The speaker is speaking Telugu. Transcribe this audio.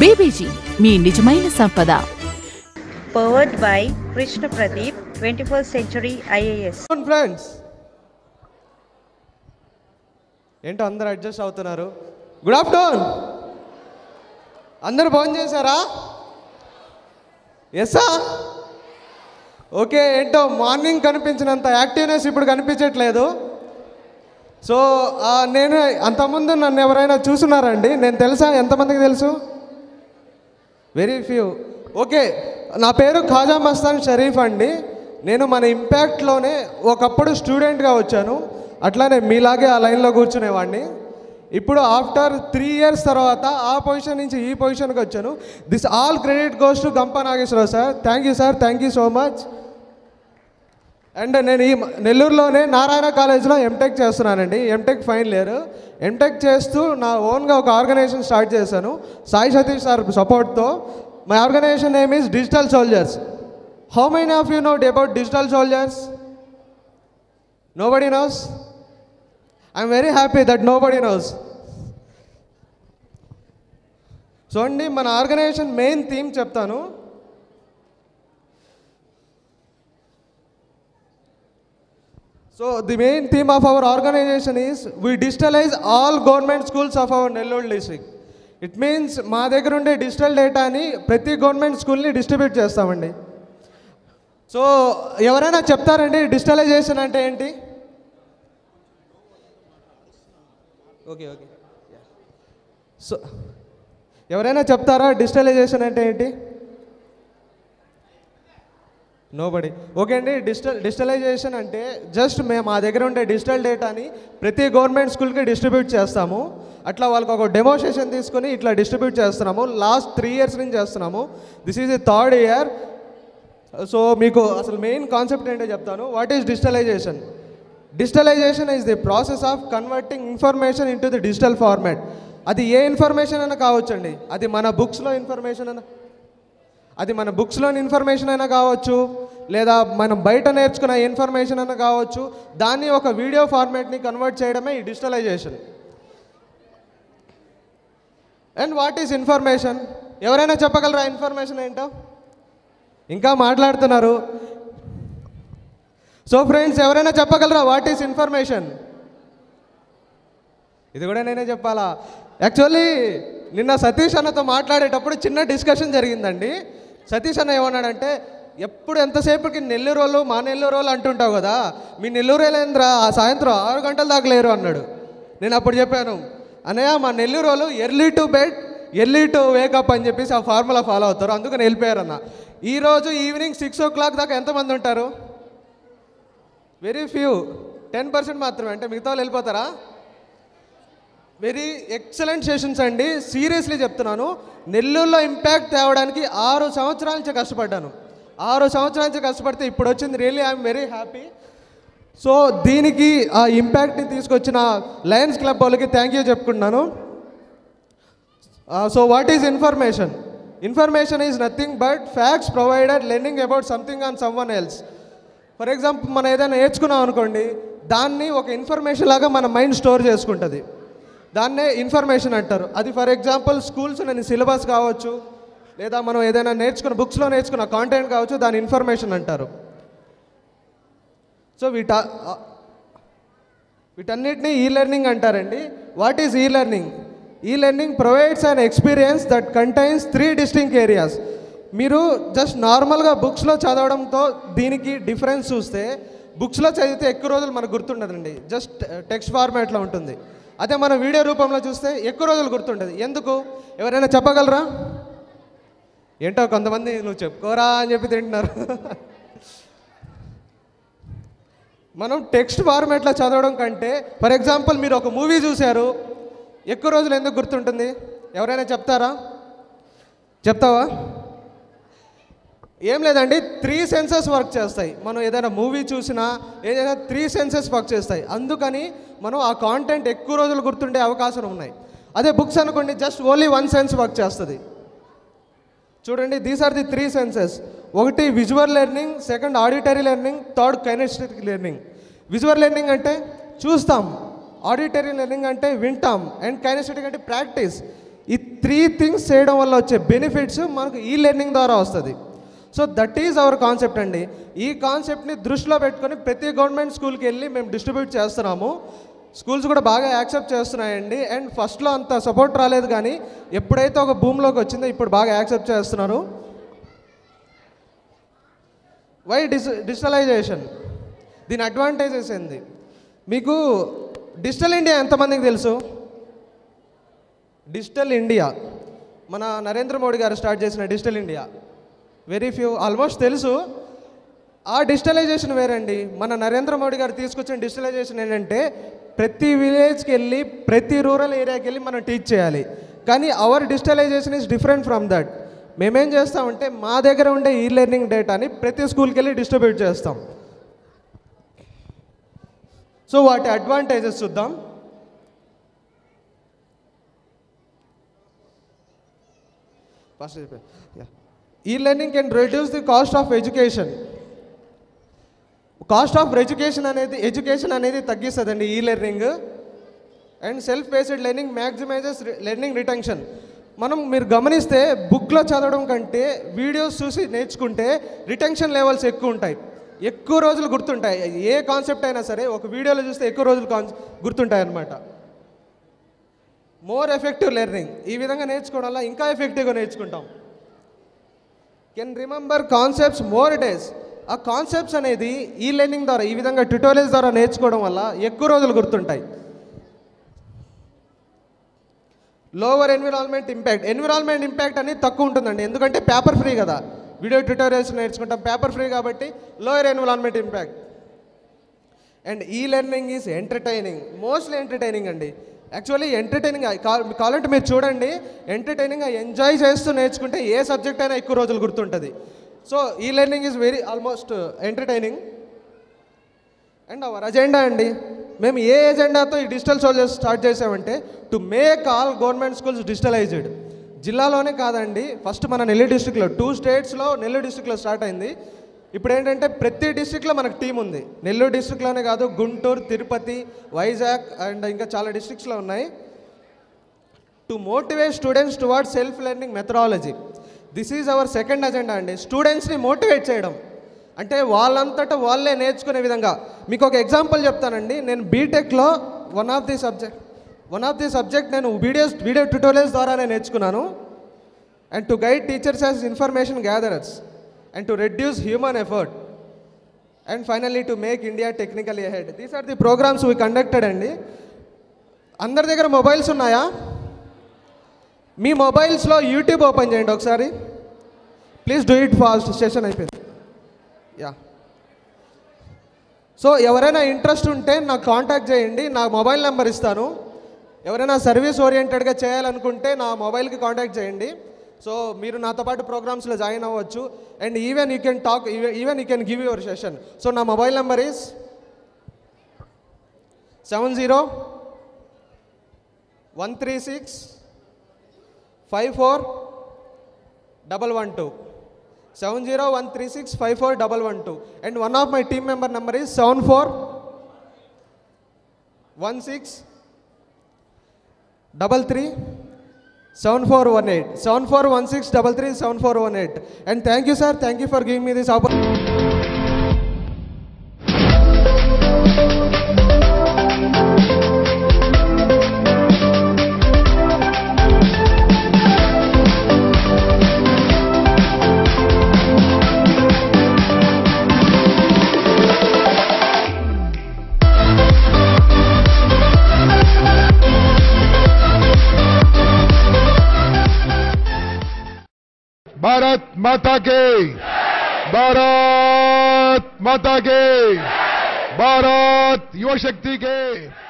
బీబీజీ మీ నిజమైన సంపద powered by Krishna Pradeep, 21st Century IAS. Friends ఏంటో అందరు అడ్జస్ట్ అవుతున్నారు గుడ్ ఆఫ్టర్నూన్ అందరు భోజనం చేశారా ఎస్సా ఓకే ఏంటో మార్నింగ్ కనిపించినంత యాక్టివ్నెస్ ఇప్పుడు కనిపించట్లేదు సో ఆ, నేను అంతకుముందు నన్ను ఎవరైనా చూసున్నారండి నేను తెలుసా ఎంతమందికి తెలుసు వెరీ ఫ్యూ ఓకే నా పేరు ఖాజా మస్తాన్ షరీఫ్ అండి నేను మన ఇంపాక్ట్లోనే ఒకప్పుడు స్టూడెంట్గా వచ్చాను అట్లానే మీలాగే ఆ లైన్లో కూర్చునేవాడిని ఇప్పుడు ఆఫ్టర్ త్రీ ఇయర్స్ తర్వాత ఆ పొజిషన్ నుంచి ఈ పొజిషన్కి వచ్చాను this all credit goes to Gampa Nageswararao sir thank you sir thank you so much and నేను ఈ నెల్లూరులోనే నారాయణ కాలేజ్లో ఎంటెక్ చేస్తున్నానండి ఎంటెక్ ఫైనల్ ఇయర్ ఎంటెక్ చేస్తూ నా ఓన్గా ఒక ఆర్గనైజేషన్ స్టార్ట్ చేశాను సాయి సతీష్ సార్ సపోర్ట్తో my organisation name is digital soldiers how many of you know about digital soldiers nobody knows I'm very happy that nobody knows so అండి మన ఆర్గనైజేషన్ మెయిన్ థీమ్ చెప్తాను So the main theme of our organization is we digitalize all government schools of our Nellore district. It means మా దగ్గర ఉండే డిజిటల్ డేటాని ప్రతి గవర్నమెంట్ స్కూల్ని డిస్ట్రిబ్యూట్ చేస్తామండి సో ఎవరైనా చెప్తారండి డిజిటలైజేషన్ అంటే ఏంటి ఓకే ఓకే సో ఎవరైనా చెప్తారా డిజిటలైజేషన్ అంటే ఏంటి నోబడి ఓకే అండి డిజిటల్ డిజిటలైజేషన్ అంటే జస్ట్ మేము మా దగ్గర ఉండే డిజిటల్ డేటాని ప్రతి గవర్నమెంట్ స్కూల్కి డిస్ట్రిబ్యూట్ చేస్తాము అట్లా వాళ్ళకి ఒక డెమోస్ట్రేషన్ తీసుకొని ఇట్లా డిస్ట్రిబ్యూట్ చేస్తున్నాము లాస్ట్ త్రీ ఇయర్స్ నుంచి చేస్తున్నాము this is the third year so మీకు అసలు మెయిన్ కాన్సెప్ట్ ఏంటో చెప్తాను what is digitalisation digitalisation is the process of converting information into the digital format అది ఏ ఇన్ఫర్మేషన్ అయినా కావచ్చండి అది మన బుక్స్లో ఇన్ఫర్మేషన్ అయినా అది మన బుక్స్లోని ఇన్ఫర్మేషన్ అయినా కావచ్చు లేదా మనం బయట నేర్చుకున్న ఇన్ఫర్మేషన్ అయినా కావచ్చు దాన్ని ఒక వీడియో ఫార్మాట్ని కన్వర్ట్ చేయడమే ఈ digitalisation and what is information ఎవరైనా చెప్పగలరా ఇన్ఫర్మేషన్ ఏంటో ఇంకా మాట్లాడుతున్నారు సో ఫ్రెండ్స్ ఎవరైనా చెప్పగలరా వాట్ ఈస్ ఇన్ఫర్మేషన్ ఇది కూడా నేనే చెప్పాలా యాక్చువల్లీ నిన్న సతీష్ అన్నతో మాట్లాడేటప్పుడు చిన్న డిస్కషన్ జరిగిందండి సతీష్ అన్న ఏమన్నాడంటే ఎప్పుడు ఎంతసేపటికి నెల్లూరు వాళ్ళు మా నెల్లూరు వాళ్ళు అంటుంటావు కదా మీ నెల్లూరు వెళ్ళేంద్రా ఆ సాయంత్రం ఆరు గంటల దాకా లేరు అన్నాడు నేను అప్పుడు చెప్పాను అన్నయ్య మా నెల్లూరు వాళ్ళు early to bed early to wake up అని చెప్పేసి ఆ ఫార్ములా ఫాలో అవుతారు అందుకని వెళ్ళిపోయారన్న ఈరోజు ఈవినింగ్ సిక్స్ ఓ క్లాక్ దాకా ఎంతమంది ఉంటారు వెరీ ఫ్యూ టెన్ పర్సెంట్ మాత్రమే అంటే మిగతా వాళ్ళు వెళ్ళిపోతారా వెరీ ఎక్సలెంట్ సెషన్స్ అండి సీరియస్లీ చెప్తున్నాను నెల్లూరులో ఇంపాక్ట్ తేవడానికి ఆరు సంవత్సరాల నుంచి కష్టపడ్డాను ఆరు సంవత్సరాల నుంచి కష్టపడితే ఇప్పుడు వచ్చింది really I'm very happy so దీనికి ఆ ఇంపాక్ట్ని తీసుకొచ్చిన లయన్స్ క్లబ్ వాళ్ళకి థ్యాంక్ యూ చెప్పుకుంటున్నాను so what is information information is nothing but facts provided learning about something on someone else for example మనం ఏదైనా నేర్చుకున్నాం అనుకోండి దాన్ని ఒక ఇన్ఫర్మేషన్ లాగా మన మైండ్ స్టోర్ చేసుకుంటుంది దాన్నే ఇన్ఫర్మేషన్ అంటారు అది ఫర్ ఎగ్జాంపుల్ స్కూల్స్ నేను సిలబస్ కావచ్చు లేదా మనం ఏదైనా నేర్చుకున్న బుక్స్లో నేర్చుకున్న కాంటెంట్ కావచ్చు దాని ఇన్ఫర్మేషన్ అంటారు సో వీట వీటన్నిటిని ఈ లెర్నింగ్ అంటారండి what is e learning e learning provides an experience that contains three distinct areas మీరు జస్ట్ నార్మల్గా బుక్స్లో చదవడంతో దీనికి డిఫరెన్స్ చూస్తే బుక్స్లో చదివితే ఎక్కువ రోజులు మనకు గుర్తుండదండి జస్ట్ టెక్స్ట్ ఫార్మాట్లో ఉంటుంది అదే మన వీడియో రూపంలో చూస్తే ఎక్కువ రోజులు గుర్తుండదు ఎందుకు ఎవరైనా చెప్పగలరా ఏంటో కొంతమంది నువ్వు చెప్పుకోరా అని చెప్పి తింటున్నారు మనం టెక్స్ట్ ఫార్మాట్లో చదవడం కంటే ఫర్ ఎగ్జాంపుల్ మీరు ఒక మూవీ చూశారు ఎక్కువ రోజులు ఎందుకు గుర్తుంటుంది ఎవరైనా చెప్తారా చెప్తావా ఏం లేదండి త్రీ సెన్సెస్ వర్క్ చేస్తాయి మనం ఏదైనా మూవీ చూసినా ఏదైనా త్రీ సెన్సెస్ వర్క్ చేస్తాయి అందుకని మనం ఆ కాంటెంట్ ఎక్కువ రోజులు గుర్తుండే అవకాశం ఉన్నాయి అదే బుక్స్ అనుకోండి just only one sense work చేస్తుంది చూడండి these are the three senses ఒకటి visual learning second auditory learning third kinaesthetic learning visual learning అంటే చూస్తాం ఆడిటరీ లెర్నింగ్ అంటే వింటాం అండ్ కైనెస్టిక్ అంటే ప్రాక్టీస్ ఈ త్రీ థింగ్స్ చేయడం వల్ల వచ్చే బెనిఫిట్స్ మనకు ఈ లెర్నింగ్ ద్వారా వస్తుంది so that is our concept అండి ఈ కాన్సెప్ట్ని దృష్టిలో పెట్టుకొని ప్రతి గవర్నమెంట్ స్కూల్కి వెళ్ళి మేము డిస్ట్రిబ్యూట్ చేస్తున్నాము స్కూల్స్ కూడా బాగా యాక్సెప్ట్ చేస్తున్నాయండి అండ్ ఫస్ట్లో అంత సపోర్ట్ రాలేదు కానీ ఎప్పుడైతే ఒక భూమిలోకి వచ్చిందో ఇప్పుడు బాగా యాక్సెప్ట్ చేస్తున్నారు వై డిజి డిజిటలైజేషన్ దీని అడ్వాంటేజెస్ ఏంది మీకు డిజిటల్ ఇండియా ఎంతమందికి తెలుసు డిజిటల్ ఇండియా మన నరేంద్ర మోడీ గారు స్టార్ట్ చేసిన digital India very few almost తెలుసు ఆ డిజిటలైజేషన్ వేరండి మన నరేంద్ర మోడీ గారు తీసుకొచ్చిన డిజిటలైజేషన్ ఏంటంటే ప్రతి విలేజ్కి వెళ్ళి ప్రతి రూరల్ ఏరియాకి వెళ్ళి మనం టీచ్ చేయాలి కానీ our digitalisation is different from that మేమేం చేస్తామంటే మా దగ్గర ఉండే ఈ లెర్నింగ్ డేటాని ప్రతి స్కూల్కి వెళ్ళి డిస్ట్రిబ్యూట్ చేస్తాం సో వాటి అడ్వాంటేజెస్ చూద్దాం first e learning can reduce the cost of education cost of education అనేది ఎడ్యుకేషన్ అనేది తగ్గిస్తుందండి e learning and self based learning maximises learning retention మనం మీరు గమనిస్తే బుక్లో చదవడం కంటే వీడియోస్ చూసి నేర్చుకుంటే రిటెన్షన్ లెవెల్స్ ఎక్కువ ఉంటాయి ఎక్కువ రోజులు గుర్తుంటాయి ఏ కాన్సెప్ట్ అయినా సరే ఒక వీడియోలో చూస్తే ఎక్కువ రోజులు కాన్ గుర్తుంటాయి అన్నమాట మోర్ ఎఫెక్టివ్ లెర్నింగ్ ఈ విధంగా నేర్చుకోవడం వల్ల ఇంకా ఎఫెక్టివ్గా నేర్చుకుంటాం can remember concepts more days ఆ కాన్సెప్ట్స్ అనేది ఈ లెర్నింగ్ ద్వారా ఈ విధంగా ట్యుటోరియల్స్ ద్వారా నేర్చుకోవడం వల్ల ఎక్కువ రోజులు గుర్తుంటాయి lower environment impact environment impact అనేది తక్కువ ఉంటుందండి ఎందుకంటే పేపర్ ఫ్రీ కదా వీడియో ట్యుటోరియల్స్ నేర్చుకుంటాం పేపర్ ఫ్రీ కాబట్టి lower environment impact and e learning is entertaining mostly entertaining అండి యాక్చువల్లీ ఎంటర్టైనింగ్ కావాలంటే మీరు చూడండి ఎంటర్టైనింగ్ ఎంజాయ్ చేస్తూ నేర్చుకుంటే ఏ సబ్జెక్ట్ అయినా ఎక్కువ రోజులు గుర్తుంటుంది so e learning is very almost entertaining and our agenda అండి మేము ఏ ఎజెండాతో ఈ డిజిటల్ సోల్జర్స్ స్టార్ట్ చేసామంటే to make all government schools digitalised జిల్లాలోనే కాదండి ఫస్ట్ మన నెల్లూరు డిస్టిక్లో టూ స్టేట్స్లో నెల్లూరు డిస్టిక్లో స్టార్ట్ అయింది ఇప్పుడు ఏంటంటే ప్రతి డిస్టిక్లో మనకు టీం ఉంది నెల్లూరు డిస్టిక్లోనే కాదు గుంటూరు తిరుపతి వైజాగ్ అండ్ ఇంకా చాలా డిస్ట్రిక్ట్స్లో ఉన్నాయి to motivate students toward self learning methodology this is our second agenda అండి స్టూడెంట్స్ని మోటివేట్ చేయడం అంటే వాళ్ళంతటా వాళ్ళే నేర్చుకునే విధంగా మీకు ఒక ఎగ్జాంపుల్ చెప్తానండి నేను బీటెక్లో one of the subject one of the subject నేను వీడియోస్ వీడియో ట్యూటోరియల్స్ ద్వారానే నేర్చుకున్నాను and to guide teachers as information gatherers and to reduce human effort and finally to make India technically head these are the programmes we conducted అండి అందరి దగ్గర మొబైల్స్ ఉన్నాయా మీ మొబైల్స్లో యూట్యూబ్ ఓపెన్ చేయండి ఒకసారి please do it fast session అయిపోయింది యా సో ఎవరైనా ఇంట్రెస్ట్ ఉంటే నాకు కాంటాక్ట్ చేయండి నా మొబైల్ నెంబర్ ఇస్తాను ఎవరైనా సర్వీస్ ఓరియంటెడ్గా చేయాలనుకుంటే నా మొబైల్కి కాంటాక్ట్ చేయండి సో మీరు నాతో పాటు ప్రోగ్రామ్స్లో జాయిన్ అవ్వచ్చు and even you can talk even you can give your session so నా mobile number is seven zero one three six five four double one two seven zero one three six five four double one two and one of my team member number is seven four one six double three seven four one eight seven four one six double three seven four one eight and thank you sir thank you for giving me this opportunity Bharat Mata के भारत माता के भारत युवा शक्ति के